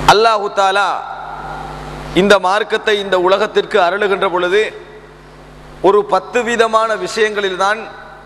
அல்லாஹு தாலா இந்த மார்க்கத்தை இந்த உலகத்திற்கு அருளுகின்ற பொழுது ஒரு பத்து விதமான விஷயங்களில்தான்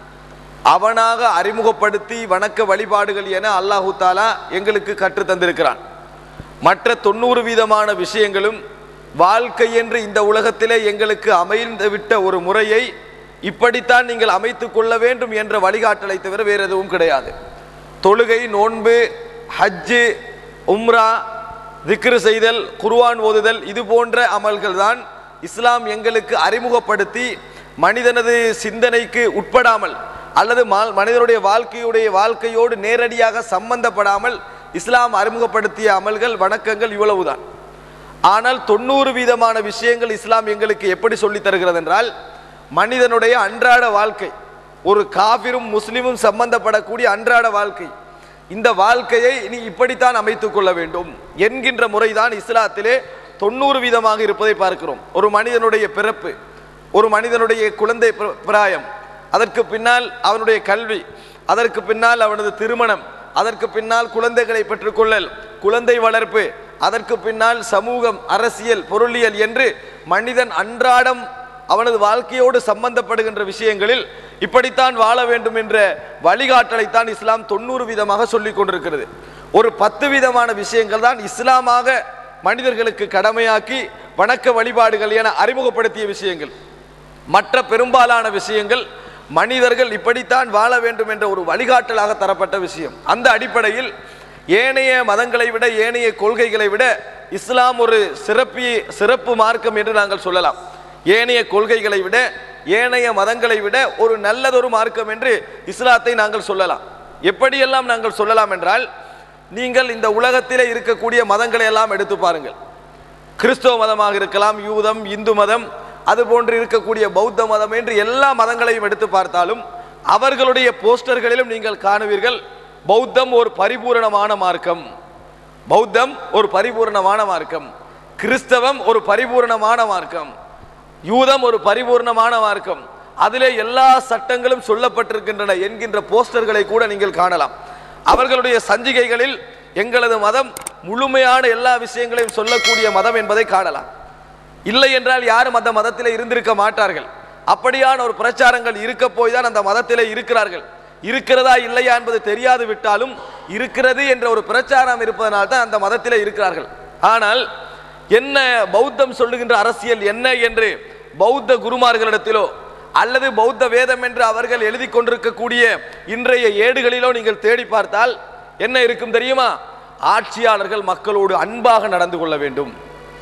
அவனாக அறிமுகப்படுத்தி வணக்க வழிபாடுகள் என அல்லாஹு தாலா எங்களுக்கு கற்றுத் தந்திருக்கிறான் மற்ற தொண்ணூறு வீதமான விஷயங்களும் வாழ்க்கை என்று இந்த உலகத்திலே எங்களுக்கு அமைந்து விட்ட ஒரு முறையை இப்படித்தான் நீங்கள் அமைத்துக் கொள்ள வேண்டும் என்ற வழிகாட்டலை தவிர வேறு எதுவும் கிடையாது தொழுகை நோன்பு ஹஜ்ஜு உம்ரா திக்ரு செய்தல் குர்ஆன் ஓதுதல் இது போன்ற அமல்கள் தான் இஸ்லாம் எங்களுக்கு அறிமுகப்படுத்தி மனிதனது சிந்தனைக்கு உட்படாமல் அல்லது மா- மனிதனுடைய வாழ்க்கையுடைய வாழ்க்கையோடு நேரடியாக சம்பந்தப்படாமல் இஸ்லாம் அறிமுகப்படுத்திய அமல்கள் வணக்கங்கள் இவ்வளவுதான் ஆனால் தொண்ணூறு வீதமான விஷயங்கள் இஸ்லாம் எங்களுக்கு எப்படி சொல்லித் தருகிறது என்றால் மனிதனுடைய அன்றாட வாழ்க்கை ஒரு காபிரும் முஸ்லிமும் சம்பந்தப்படக்கூடிய அன்றாட வாழ்க்கை இந்த வாழ்க்கையை நீ இப்படித்தான் அமைத்துக் கொள்ள வேண்டும் என்கின்ற முறைதான் இஸ்லாத்திலே தொண்ணூறு வீதமாக இருப்பதை பார்க்கிறோம் ஒரு மனிதனுடைய பிறப்பு ஒரு மனிதனுடைய குழந்தை பிர- பிராயம் அதற்கு பின்னால் அவனுடைய கல்வி அதற்கு பின்னால் அவனது திருமணம் அதற்கு பின்னால் குழந்தைகளை பெற்றுக்கொள்ளல் குழந்தை வளர்ப்பு அதற்கு பின்னால் சமூகம் அரசியல் பொருளியல் என்று மனிதன் அன்றாடம் அவனது வாழ்க்கையோடு சம்பந்தப்படுகின்ற விஷயங்களில் இப்படித்தான் வாழ வேண்டும் என்ற வழிகாட்டலைத்தான் இஸ்லாம் தொண்ணூறு வீதமாக சொல்லிக் கொண்டிருக்கிறது ஒரு பத்து விதமான விஷயங்கள் தான் இஸ்லாமாக மனிதர்களுக்கு கடமையாக்கி வணக்க வழிபாடுகள் என அறிமுகப்படுத்திய விஷயங்கள் மற்ற பெரும்பாலான விஷயங்கள் மனிதர்கள் இப்படித்தான் வாழ வேண்டும் என்ற ஒரு வழிகாட்டலாக தரப்பட்ட விஷயம் அந்த அடிப்படையில் ஏனைய மதங்களை விட ஏனைய கொள்கைகளை விட இஸ்லாம் ஒரு சிறப்பி சிறப்பு மார்க்கம் என்று நாங்கள் சொல்லலாம் ஏனைய கொள்கைகளை விட ஏனைய மதங்களை விட ஒரு நல்லதொரு மார்க்கம் என்று இஸ்லாத்தை நாங்கள் சொல்லலாம் எப்படியெல்லாம் நாங்கள் சொல்லலாம் என்றால் நீங்கள் இந்த உலகத்திலே இருக்கக்கூடிய மதங்களை எல்லாம் எடுத்து பாருங்கள் கிறிஸ்தவ மதமாக இருக்கலாம் யூதம் இந்து மதம் அது போன்று இருக்கக்கூடிய பௌத்த மதம் என்று எல்லா மதங்களையும் எடுத்து பார்த்தாலும் அவர்களுடைய போஸ்டர்களிலும் நீங்கள் காணுவீர்கள் பௌத்தம் ஒரு பரிபூரணமான மார்க்கம் பௌத்தம் ஒரு பரிபூரணமான மார்க்கம் கிறிஸ்தவம் ஒரு பரிபூரணமான மார்க்கம் யூதம் ஒரு பரிபூர்ணமான மார்க்கம் அதிலே எல்லா சட்டங்களும் சொல்லப்பட்டிருக்கின்றன என்கின்ற போஸ்டர்களை கூட நீங்கள் காணலாம் அவர்களுடைய சஞ்சிகைகளில் எங்களது மதம் முழுமையான எல்லா விஷயங்களையும் சொல்லக்கூடிய மதம் என்பதை காணலாம் இல்லை என்றால் யாரும் அந்த மதத்திலே இருந்திருக்க மாட்டார்கள் அப்படியான ஒரு பிரச்சாரங்கள் இருக்க போய் தான் அந்த மதத்திலே இருக்கிறார்கள் இருக்கிறதா இல்லையா என்பது தெரியாது விட்டாலும் இருக்கிறது என்ற ஒரு பிரச்சாரம் இருப்பதனால் தான் அந்த மதத்திலே இருக்கிறார்கள் ஆனால் என்ன பௌத்தம் சொல்லுகின்ற அரசியல் என்ன என்று பௌத்த குருமார்களிடத்திலோ அல்லது பௌத்த வேதம் என்று அவர்கள் எழுதி கொண்டிருக்கக்கூடிய இன்றைய ஏடுகளிலோ நீங்கள் தேடி பார்த்தால் என்ன இருக்கும் தெரியுமா ஆட்சியாளர்கள் மக்களோடு அன்பாக நடந்து கொள்ள வேண்டும்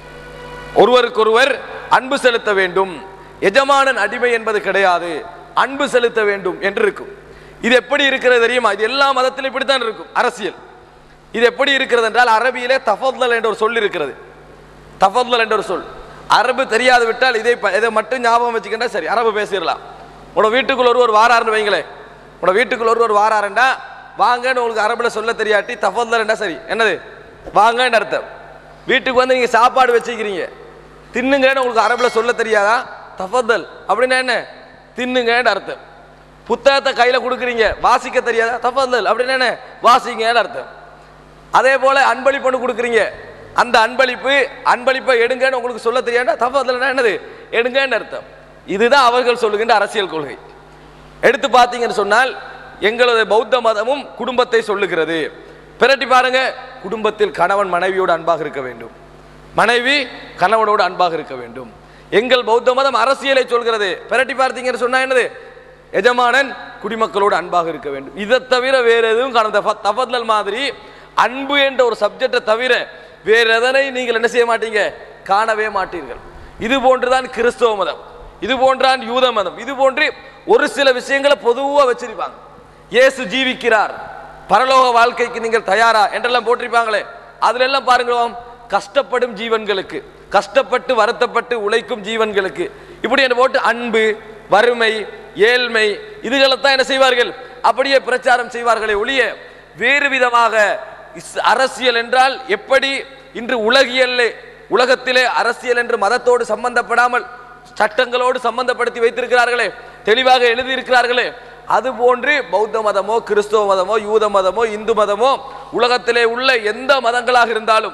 ஒருவருக்கொருவர் அன்பு செலுத்த வேண்டும் எஜமானன் அடிமை என்பது கிடையாது அன்பு செலுத்த வேண்டும் என்று இருக்கும் இது எப்படி இருக்கிறது தெரியுமா இது எல்லா மதத்திலும் இப்படித்தான் இருக்கும் அரசியல் இது எப்படி இருக்கிறது என்றால் அரபியிலே தஃபல்லல் என்ற ஒரு சொல் இருக்கிறது தஃபல்லல் என்ற ஒரு சொல் அரபு தெரியாது விட்டால் இதை ப- இதை மட்டும் ஞாபகம் வச்சுக்கிட்டா சரி அரபு பேசிடலாம் உங்களோட வீட்டுக்குள்ள ஒருவர் வாராருன்னு வைங்களேன் உங்களோட வீட்டுக்குள்ள ஒருவர் வாராருண்டா வாங்கன்னு உங்களுக்கு அரபுல சொல்ல தெரியாட்டி தஃபல்லல்ண்டா சரி என்னது வாங்கன்னு அர்த்தம் வீட்டுக்கு வந்து நீங்க சாப்பாடு வச்சுக்கிறீங்க தின்னுங்கன்னு உங்களுக்கு அரபுல சொல்ல தெரியாதா தஃபத்தல் அப்படின்னா என்ன தின்னுங்கன்னு அர்த்தம் புத்தகத்தை கையில கொடுக்குறீங்க வாசிக்க தெரியாதா தஃபத்தல் அப்படின்னா என்ன வாசிங்கன்னு அர்த்தம் அதே போல அன்பளிப்புன்னு கொடுக்குறீங்க அந்த அன்பளிப்பு அன்பளிப்பை எடுங்கன்னு உங்களுக்கு சொல்ல தெரியாண்டா தஃபத்தல்னா என்னது எடுங்கன்னு அர்த்தம் இதுதான் அவர்கள் சொல்லுகின்ற அரசியல் கொள்கை எடுத்து பார்த்தீங்கன்னு சொன்னால் எங்களது பௌத்த மதமும் குடும்பத்தை சொல்லுகிறது பிரட்டி பாருங்க குடும்பத்தில் கணவன் மனைவியோடு அன்பாக இருக்க வேண்டும் மனைவி கணவனோடு அன்பாக இருக்க வேண்டும் எங்கள் பௌத்த மதம் அரசியலை சொல்கிறது பிரட்டி பார்த்தீங்கன்னு சொன்னா என்னது எஜமானன் குடிமக்களோடு அன்பாக இருக்க வேண்டும் இதை தவிர வேற எதுவும் கடந்த தபத்லல் மாதிரி அன்பு என்ற ஒரு சப்ஜெக்டை தவிர வேற எதனை நீங்கள் என்ன செய்ய மாட்டீங்க காணவே மாட்டீர்கள் இது போன்றுதான் கிறிஸ்தவ மதம் இது போன்றான் யூத மதம் இது போன்று ஒரு சில விஷயங்களை பொதுவா வச்சிருப்பாங்க இயேசு ஜீவிக்கிறார் பரலோக வாழ்க்கைக்கு நீங்கள் தயாரா என்றெல்லாம் போட்டிருப்பாங்களே அதுல எல்லாம் பாருங்களோம் கஷ்டப்படும் ஜீவன்களுக்கு கஷ்டப்பட்டு வருத்தப்பட்டு உழைக்கும் ஜீவன்களுக்கு இப்படி என்ன போட்டு அன்பு வறுமை ஏழ்மை இதுகளைத்தான் என்ன செய்வார்கள் அப்படியே பிரச்சாரம் செய்வார்களே ஒழிய வேறு விதமாக இஸ்- அரசியல் என்றால் எப்படி இன்று உலகியல்லே உலகத்திலே அரசியல் என்று மதத்தோடு சம்பந்தப்படாமல் சட்டங்களோடு சம்பந்தப்படுத்தி வைத்திருக்கிறார்களே தெளிவாக எழுதியிருக்கிறார்களே அது போன்று பௌத்த மதமோ கிறிஸ்தவ மதமோ யூத மதமோ இந்து மதமோ உலகத்திலே உள்ள எந்த மதங்களாக இருந்தாலும்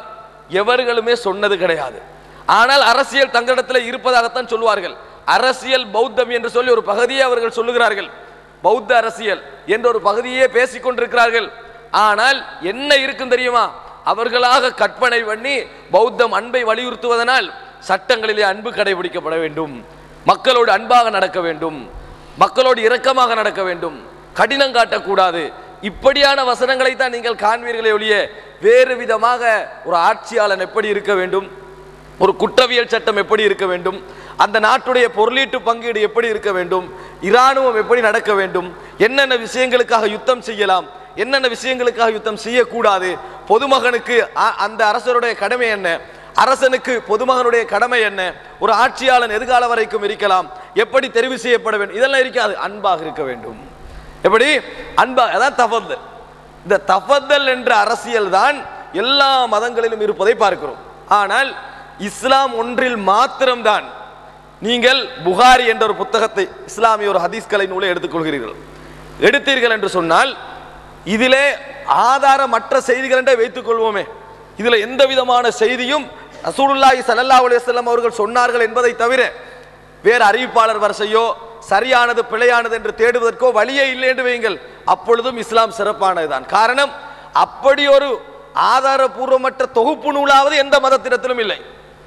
எவர்களுமே சொன்னது கிடையாது ஆனால் அரசியல் தங்களிடத்தில் இருப்பதாகத்தான் சொல்லுவார்கள் அரசியல் பௌத்தம் என்று சொல்லி ஒரு பகுதியை அவர்கள் சொல்லுகிறார்கள் பௌத்த அரசியல் என்ற ஒரு பகுதியே பேசிக் கொண்டிருக்கிறார்கள் ஆனால் என்ன இருக்கும் தெரியுமா அவர்களாக கற்பனை பண்ணி பௌத்தம் அன்பை வலியுறுத்துவதனால் சட்டங்களிலே அன்பு கடைபிடிக்கப்பட வேண்டும் மக்களோடு அன்பாக நடக்க வேண்டும் மக்களோடு இரக்கமாக நடக்க வேண்டும் கடினம் காட்டக்கூடாது இப்படியான வசனங்களை தான் நீங்கள் காண்பீர்களே ஒழிய வேறு விதமாக ஒரு ஆட்சியாளன் எப்படி இருக்க வேண்டும் ஒரு குற்றவியல் சட்டம் எப்படி இருக்க வேண்டும் அந்த நாட்டுடைய பொருளீட்டு பங்கீடு எப்படி இருக்க வேண்டும் இராணுவம் எப்படி நடக்க வேண்டும் என்னென்ன விஷயங்களுக்காக யுத்தம் செய்யலாம் என்னென்ன விஷயங்களுக்காக யுத்தம் செய்யக்கூடாது பொதுமகனுக்கு அ- அந்த அரசருடைய கடமை என்ன அரசனுக்கு பொதுமகனுடைய கடமை என்ன ஒரு ஆட்சியாளன் எதிர்கால வரைக்கும் இருக்கலாம் எப்படி தெரிவு செய்யப்பட வேண்டும் இதெல்லாம் இருக்காது அன்பாக இருக்க வேண்டும் எப்படி அன்பா அதான் தஃபத்தல் இந்த தஃபத்தல் என்ற அரசியல் தான் எல்லா மதங்களிலும் இருப்பதை பார்க்கிறோம் ஆனால் இஸ்லாம் ஒன்றில் மாத்திரம்தான் நீங்கள் புகாரி என்ற ஒரு புத்தகத்தை இஸ்லாமிய ஒரு ஹதீஸ்களை நூலை எடுத்துக்கொள்கிறீர்கள் எடுத்தீர்கள் என்று சொன்னால் இதிலே ஆதாரமற்ற செய்திகள் என்றே வைத்துக் கொள்வோமே இதுல எந்த விதமான செய்தியும் ரசூலுல்லாஹி ஸல்லல்லாஹு அலைஹி வஸல்லம் அவர்கள் சொன்னார்கள் என்பதை தவிர வேறு அறிவிப்பாளர் வரிசையோ சரியானது பிழையானது என்று தேடுவதற்கோ வழியே இல்லை என்று வையுங்கள் அப்பொழுதும் இஸ்லாம் சிறப்பானதுதான் காரணம் அப்படி ஒரு ஆதாரபூர்வமற்ற தொகுப்பு நூலாவது எந்த மதத்திடத்திலும் இல்லை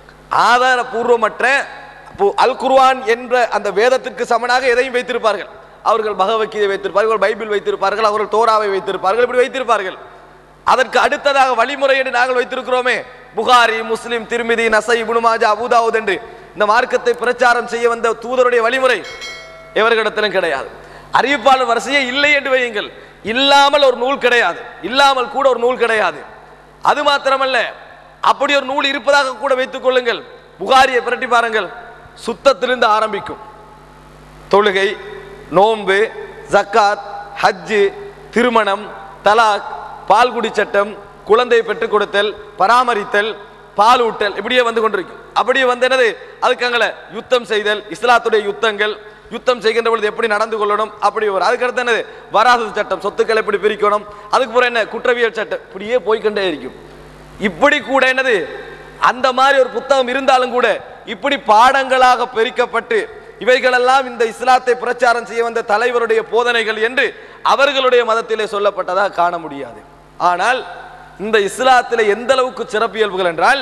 ஆதாரபூர்வமற்ற இப்போ அல் குர்ஆன் என்ற அந்த வேதத்திற்கு சமனாக எதையும் வைத்திருப்பார்கள் அவர்கள் பகவத்கீதை வைத்திருப்பார்கள் பைபிள் வைத்திருப்பார்கள் அவர்கள் தோராவை வைத்திருப்பார்கள் இப்படி வைத்திருப்பார்கள் அதற்கு அடுத்ததாக வழிமுறை என்று நாங்கள் வைத்திருக்கிறோமே புகாரி முஸ்லிம் திருமிதி நசை இப்னு அபுதாவுத் என்று இந்த மார்க்கத்தை பிரச்சாரம் செய்ய வந்த தூதருடைய வழிமுறை எவர்களிடத்திலும் கிடையாது அறிவிப்பாளர் வரிசையே இல்லை என்று வையுங்கள் இல்லாமல் ஒரு நூல் கிடையாது இல்லாமல் கூட ஒரு நூல் கிடையாது அது மாத்திரமல்ல அப்படி ஒரு நூல் இருப்பதாக கூட வைத்துக் கொள்ளுங்கள் புகாரியை பிரட்டி பாருங்கள் சுத்தத்திலிருந்து ஆரம்பிக்கும் தொழுகை நோன்பு ஜக்காத் ஹஜ்ஜு திருமணம் தலாக் பால்குடி சட்டம் குழந்தை பெற்றுக் கொடுத்தல் பராமரித்தல் பால் ஊட்டல் இப்படியே வந்து கொண்டிருக்கும் அப்படியே வந்து என்னது அதுக்கு அங்கே யுத்தம் செய்தல் இஸ்லாத்துடைய யுத்தங்கள் யுத்தம் செய்கின்ற பொழுது எப்படி நடந்து கொள்ளணும் அப்படி வரும் அதுக்கு அடுத்து என்னது வராசத்து சட்டம் சொத்துக்களை எப்படி பிரிக்கணும் அதுக்கு பிறகு என்ன குற்றவியல் சட்டம் இப்படியே போய்க்கொண்டே இருக்கும் இப்படி கூட என்னது அந்த மாதிரி ஒரு புத்தகம் இருந்தாலும் கூட இப்படி பாடங்களாக பிரிக்கப்பட்டு இவைகளெல்லாம் இந்த இஸ்லாத்தை பிரச்சாரம் செய்ய வந்த தலைவருடைய போதனைகள் என்று அவர்களுடைய மதத்திலே சொல்லப்பட்டதாக காண முடியாது ஆனால் இந்த இஸ்லாத்திலே எந்த அளவுக்கு சிறப்பியல்புகள் என்றால்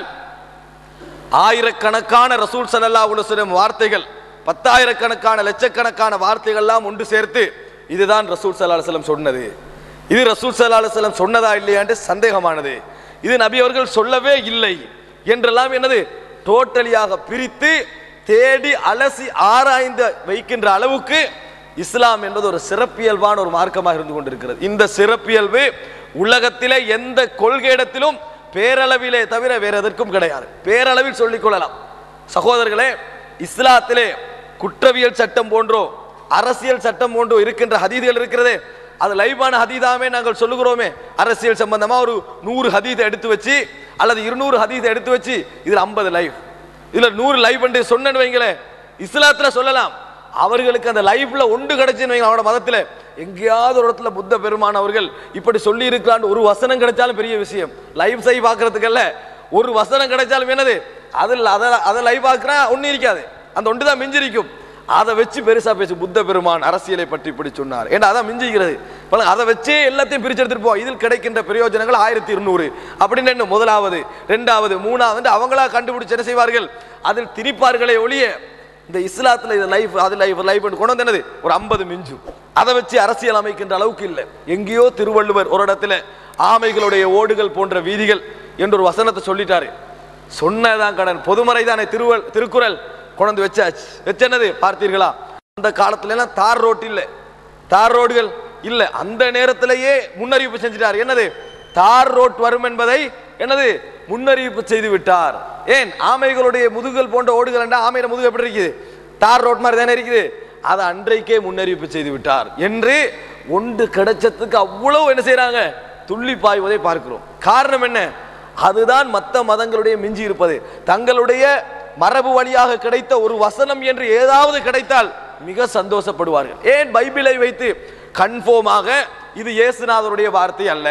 ஆயிரக்கணக்கான ரசூல் ஸல்லல்லாஹு அலைஹி வஸல்லம் வார்த்தைகள் பத்தாயிரக்கணக்கான லட்சக்கணக்கான வார்த்தைகள்லாம் ஒன்று சேர்த்து இதுதான் ரசூல் ஸல்லல்லாஹு அலைஹி வஸல்லம் சொன்னது இது ரசூல் ஸல்லல்லாஹு அலைஹி வஸல்லம் சொன்னதா இல்லையாண்டு சந்தேகமானது இது நபி அவர்கள் சொல்லவே இல்லை என்றெல்லாம் என்னது டோட்டலியாக பிரித்து தேடி அலசி ஆராய்ந்து வைக்கின்ற அளவுக்கு இஸ்லாம் என்பது ஒரு சிறப்பியல்பான ஒரு மார்க்கமாக இருந்து கொண்டிருக்கிறது இந்த சிறப்பியல்பு உலகத்திலே எந்த கொள்கையிடத்திலும் பேரளவிலே தவிர வேற எதற்கும் கிடையாது பேரளவில் சொல்லிக் கொள்ளலாம் சகோதரர்களே இஸ்லாத்திலே குற்றவியல் சட்டம் போன்றோ அரசியல் சட்டம் போன்றோ இருக்கின்ற ஹதீதுகள் இருக்கிறதே அது லைவான ஹதீதாமே நாங்கள் சொல்லுகிறோமே அரசியல் சம்பந்தமா ஒரு நூறு ஹதீதை எடுத்து வச்சு அல்லது இருநூறு ஹதீதை எடுத்து வச்சு இதுல ஐம்பது லைவ் இதுல நூறு லைவ் என்று சொன்னேன்னு வைங்களேன் இஸ்லாத்துல சொல்லலாம் அவர்களுக்கு அந்த லைஃப்ல ஒன்று கிடைச்சுன்னு வைங்க அவனோட மதத்துல எங்கேயாவது ஒரு இடத்துல புத்த பெருமான் அவர்கள் இப்படி சொல்லி இருக்கிறான்னு ஒரு வசனம் கிடைச்சாலும் பெரிய விஷயம் லைவ் செய் பார்க்கறதுக்கல்ல ஒரு வசனம் கிடைச்சாலும் என்னது அதில் அதை அதை லைவ் ஆக்குறா ஒன்றும் இருக்காது அந்த ஒன்று தான் மிஞ்சிருக்கும் அதை வச்சு பெருசா பேசு புத்த பெருமான் அரசியலை பற்றி இப்படி சொன்னார் ஏன்னா அதான் மிஞ்சிக்கிறது பாருங்க, அதை வச்சே எல்லாத்தையும் பிரிச்சு எடுத்துட்டு போ இதில் கிடைக்கின்ற பிரயோஜனங்கள் ஆயிரத்தி இருநூறு அப்படின்னு என்ன முதலாவது ரெண்டாவது மூணாவது அவங்களா கண்டுபிடிச்சு என்ன செய்வார்கள் அதில் திரிப்பார்களே ஒழிய இந்த இஸ்லாத்துல இது லைஃப் அது லைஃப் லைஃப் கொண்டு வந்து என்னது ஒரு ஐம்பது மிஞ்சும் அதை வச்சு அரசியல் அமைக்கின்ற அளவுக்கு இல்லை எங்கேயோ திருவள்ளுவர் ஒரு இடத்துல ஆமைகளுடைய ஓடுகள் போன்ற வீதிகள் என்று ஒரு வசனத்தை சொல்லிட்டாரு சொன்னதான் கடன் பொதுமறை தானே திருவள் திருக்குறள் கொண்டு வந்து வச்சாச்சு வச்சென்னது பார்த்தீர்களா அந்த காலத்துல எல்லாம் தார் ரோட் இல்லை தார் ரோடுகள் இல்ல அந்த நேரத்திலேயே முன்னறிவிப்பு செஞ்சிட்டார் என்னது தார் ரோட் வரும் என்பதை என்னது முன்னறிவிப்பு செய்து விட்டார் ஏன் ஆமைகளுடைய முதுகுகள் போன்ற ஓடுகள் என்றால் ஆமையில முதுகு எப்படி இருக்குது தார் ரோட் மாதிரி தானே இருக்குது அதை அன்றைக்கே முன்னறிவிப்பு செய்து விட்டார் என்று ஒன்று கிடைச்சதுக்கு அவ்வளவு என்ன செய்றாங்க துள்ளி பாய்வதை பார்க்கிறோம் காரணம் என்ன அதுதான் மற்ற மதங்களுடைய மிஞ்சி இருப்பது தங்களுடைய மரபு வழியாக கிடைத்த ஒரு வசனம் என்று ஏதாவது கிடைத்தால் மிக சந்தோஷப்படுவார்கள் ஏன் பைபிளை வைத்து கன்ஃபார்மாக இது இயேசுநாதருடைய வார்த்தை அல்ல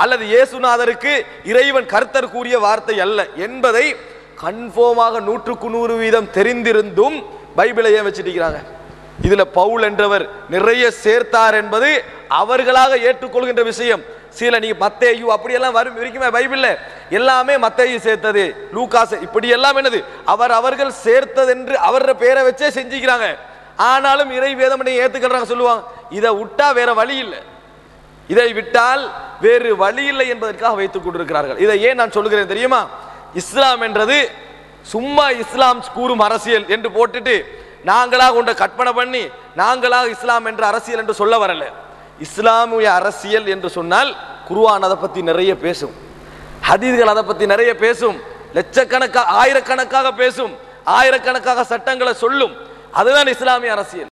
அல்லது இயேசுநாதருக்கு இறைவன் கர்த்தர் கூறிய வார்த்தை அல்ல என்பதை கன்ஃபார்மாக நூற்றுக்கு நூறு வீதம் தெரிந்திருந்தும் பைபிளை ஏன் வச்சிருக்கிறாங்க இதுல பவுல் என்றவர் நிறைய சேர்த்தார் என்பது அவர்களாக ஏற்றுக்கொள்கின்ற விஷயம் சில நீங்க மத்தேயு அப்படியெல்லாம் வரும் இருக்குமே பைபிள்ல எல்லாமே மத்தேயு சேர்த்தது லூகாஸ் இப்படி எல்லாம் என்னது அவர் அவர்கள் சேர்த்தது என்று அவர பேரை வச்சே செஞ்சுக்கிறாங்க ஆனாலும் இறை வேதமனை ஏத்துக்கிறாங்க சொல்லுவாங்க இதை விட்டா வேற வழி இல்லை இதை விட்டால் வேறு வழி இல்லை என்பதற்காக வைத்துக் கொண்டிருக்கிறார்கள் இதை ஏன் நான் சொல்லுகிறேன் தெரியுமா இஸ்லாம் என்றது சும்மா இஸ்லாம் கூறும் அரசியல் என்று போட்டுட்டு நாங்களாக உண்ட கற்பனை பண்ணி நாங்களாக இஸ்லாம் என்ற அரசியல் என்று சொல்ல வரல இஸ்லாமிய அரசியல் என்று சொன்னால் குர்ஆன் அதை பத்தி நிறைய பேசும் ஹதீஸ்கள் அதை பத்தி நிறைய பேசும் லட்சக்கணக்காக ஆயிரக்கணக்காக பேசும் ஆயிரக்கணக்காக சட்டங்களை சொல்லும் அதுதான் இஸ்லாமிய அரசியல்